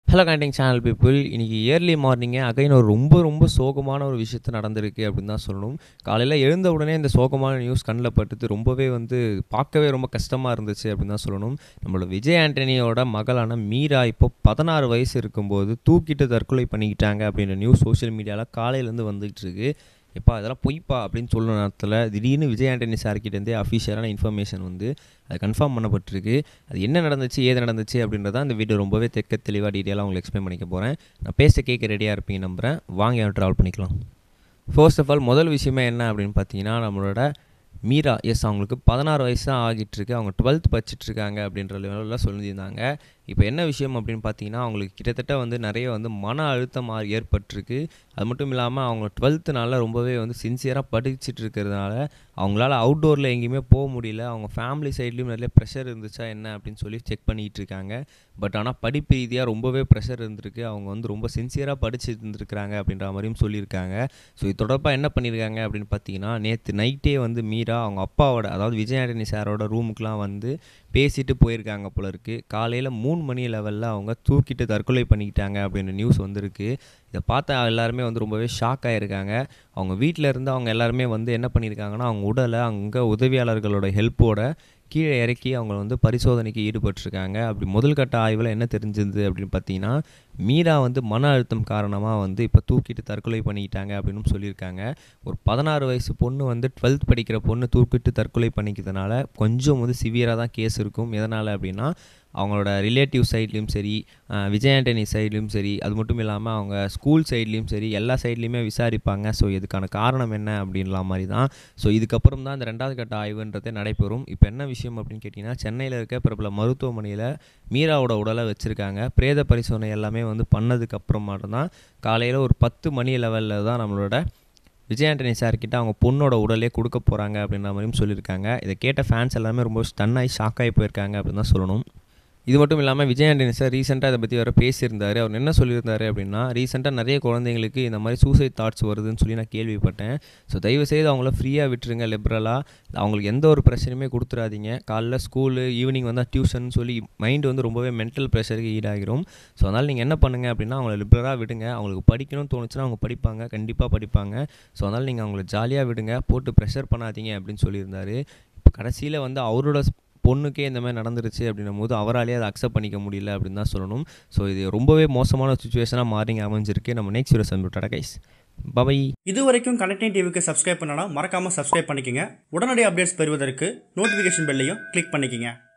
hello connecting channel people இன்றைக்கி early மார்னிங்கே again ஒரு ரொம்ப ரொம்ப சோகமான ஒரு விஷயத்து நடந்திருக்கு அப்படின்னு தான் சொல்லணும் காலையில் எழுந்த உடனே இந்த சோகமான நியூஸ் கண்ணில் பட்டுது ரொம்பவே வந்து பார்க்கவே ரொம்ப கஷ்டமாக இருந்துச்சு அப்படின்னு தான் சொல்லணும் நம்மளோட விஜய் ஆண்டனியோட மகளான மீரா இப்போ பதினாறு வயசு இருக்கும்போது தூக்கிட்டு தற்கொலை பண்ணிக்கிட்டாங்க அப்படின்ற நியூஸ் சோஷியல் மீடியாவில் காலையிலேருந்து வந்துகிட்டு இருக்கு எப்பா அதெல்லாம் பொய்ப்பா அப்படின்னு சொல்லுற நேரத்தில் திடீர்னு விஜய் ஆண்டனி சார்கிட்டேருந்தே அஃபிஷியலான இன்ஃபர்மேஷன் வந்து அது கன்ஃபார்ம் பண்ணப்பட்டிருக்கு அது என்ன நடந்துச்சு ஏது நடந்துச்சு அப்படின்றத அந்த வீடியோ ரொம்பவே தெக்க தெளிவாக டீட்டெயிலாக உங்களுக்கு எக்ஸ்பிளைன் பண்ணிக்க போகிறேன் நான் பேச கேட்க ரெடியாக இருப்பீங்க நம்புகிறேன் வாங்க ட்ராவல் பண்ணிக்கலாம் ஃபர்ஸ்ட் ஆஃப் ஆல் முதல் விஷயமே என்ன அப்படின்னு பார்த்தீங்கன்னா நம்மளோட மீரா எஸ் அவங்களுக்கு பதினாறு வயசு தான் ஆகிட்டுருக்கு அவங்க டுவெல்த் படிச்சிட்ருக்காங்க அப்படின்ற லெவலில் சொல்லியிருந்தாங்க இப்போ என்ன விஷயம் அப்படின்னு பார்த்தீங்கன்னா அவங்களுக்கு கிட்டத்தட்ட வந்து நிறைய வந்து மன அழுத்தம் ஆ- ஏற்பட்டிருக்கு அது மட்டும் இல்லாமல் அவங்க டுவெல்த்துனால ரொம்பவே வந்து சின்சியராக படிச்சுட்டு இருக்கிறதுனால அவங்களால அவுட்டோரில் எங்கேயுமே போக முடியல அவங்க ஃபேமிலி சைட்லேயும் நிறைய ப்ரெஷர் இருந்துச்சா என்ன அப்படின்னு சொல்லி செக் பண்ணிகிட்டு இருக்காங்க பட் ஆனால் படிப்பு ரீதியாக ரொம்பவே ப்ரெஷர் இருந்திருக்கு அவங்க வந்து ரொம்ப சின்சியராக படிச்சுட்டு இருந்திருக்கிறாங்க அப்படின்ற மாதிரியும் சொல்லியிருக்காங்க ஸோ இது தொடர்பாக என்ன பண்ணியிருக்காங்க அப்படின்னு பார்த்தீங்கன்னா நேற்று நைட்டே வந்து மீரா அவங்க அப்பாவோட அதாவது விஜய் ஆண்டனி சாரோட ரூமுக்குலாம் வந்து பேசிட்டு போயிருக்காங்க போல இருக்கு காலையில் மூணு மணி லெவலில் அவங்க தூக்கிட்டு தற்கொலை பண்ணிக்கிட்டாங்க அப்படின்ற நியூஸ் வந்திருக்கு இதை பார்த்தா எல்லாருமே வந்து ரொம்பவே ஷாக் ஆகிருக்காங்க அவங்க வீட்டில் இருந்து அவங்க எல்லாருமே வந்து என்ன பண்ணியிருக்காங்கன்னா அவங்க உடலை அங்கே உதவியாளர்களோட ஹெல்ப்போட கீழே இறக்கி அவங்க வந்து பரிசோதனைக்கு ஈடுபட்டிருக்காங்க அப்படி முதல் கட்ட ஆய்வில் என்ன தெரிஞ்சது அப்படின்னு பார்த்தீங்கன்னா மீரா வந்து மன அழுத்தம் காரணமாக வந்து இப்போ தூக்கிட்டு தற்கொலை பண்ணிக்கிட்டாங்க அப்படின்னு சொல்லியிருக்காங்க ஒரு பதினாறு வயசு பொண்ணு வந்து டுவெல்த் படிக்கிற பொண்ணு தூக்கிட்டு தற்கொலை பண்ணிக்கிறதுனால கொஞ்சம் வந்து சிவியராக தான் கேஸ் இருக்கும் எதனால் அப்படின்னா அவங்களோட ரிலேட்டிவ் சைட்லேயும் சரி அஹ், விஜய் ஆண்டனி சைட்லேயும் சரி அது மட்டும் இல்லாமல் அவங்க ஸ்கூல் சைட்லேயும் சரி எல்லா சைட்லேயுமே விசாரிப்பாங்க ஸோ இதுக்கான காரணம் என்ன அப்படின்லாம் மாதிரி தான் ஸோ இதுக்கப்புறம் தான் இந்த ரெண்டாவது கட்ட ஆய்வுன்றதே நடைபெறும் இப்போ என்ன விஷயம் அப்படின்னு கேட்டிங்கன்னா சென்னையில் இருக்க பிரபல மருத்துவமனையில் மீராவோட உடலை வச்சுருக்காங்க பிரேத பரிசோதனை எல்லாமே வந்து பண்ணதுக்கு அப்புறம் மட்டும்தான் காலையில் ஒரு பத்து மணி லெவலில் தான் நம்மளோட விஜய் ஆண்டனி சார் கிட்ட அவங்க பொண்ணோட உடலே கொடுக்க போகிறாங்க அப்படின்ற மாதிரியும் சொல்லியிருக்காங்க இதை கேட்ட ஃபேன்ஸ் எல்லாமே ரொம்ப ஸ்டன் ஆகி ஷாக் ஆகி போயிருக்காங்க அப்படின்னு தான் சொல்லணும் இது மட்டும் இல்லாமல் விஜய் ஆண்டனி சார் ரீசெண்டாக இதை பற்றி வேறு பேசியிருந்தார் அவர் என்ன சொல்லியிருந்தாரு அப்படின்னா ரீசெண்டாக நிறைய குழந்தைங்களுக்கு இந்த மாதிரி சூசைட் தாட்ஸ் வருதுன்னு சொல்லி நான் கேள்விப்பட்டேன் ஸோ தயவு செய்து அவங்கள ஃப்ரீயாக விட்டுருங்க லிபரலாக அவங்களுக்கு எந்த ஒரு பிரச்சனையுமே கொடுத்துறாதீங்க காலைல ஸ்கூலு ஈவினிங் வந்தால் டியூஷன் சொல்லி மைண்ட் வந்து ரொம்பவே மென்டல் ப்ரெஷருக்கு ஈடாகிரும் ஸோ அதனால் நீங்கள் என்ன பண்ணுங்கள் அப்படின்னா அவங்கள லிபரலாக விடுங்க அவங்களுக்கு படிக்கணும்னு தோணுச்சுன்னா அவங்க படிப்பாங்க கண்டிப்பாக படிப்பாங்க ஸோ அதனால் நீங்கள் அவங்கள ஜாலியாக விடுங்க போட்டு ப்ரெஷர் பண்ணாதீங்க அப்படின்னு சொல்லியிருந்தாரு இப்போ கடைசியில் வந்து அவரோட ஸ்- பொண்ணுக்கே இந்த மாதிரி நடந்துருச்சு அப்படின்னும் போது அவராலே அதை அக்செப்ட் பண்ணிக்க முடியல அப்படின்னு தான் சொல்லணும் ஸோ இது ரொம்பவே மோசமான சுச்சுவேஷனாக மாறிங்க அமைஞ்சிருக்கு நம்ம நெக்ஸ்ட் வீடியோ சந்திட்டா கைஸ் பபாய் இது வரைக்கும் கனெக்டிங் டிவிக்கு சப்ஸ்கிரைப் பண்ணனா மறக்காம சப்ஸ்கிரைப் பண்ணிக்கங்க உடனடி அப்டேட்ஸ் பெறுவதற்கு நோட்டிஃபிகேஷன் பெல்லையும் கிளிக் பண்ணிக்கங்க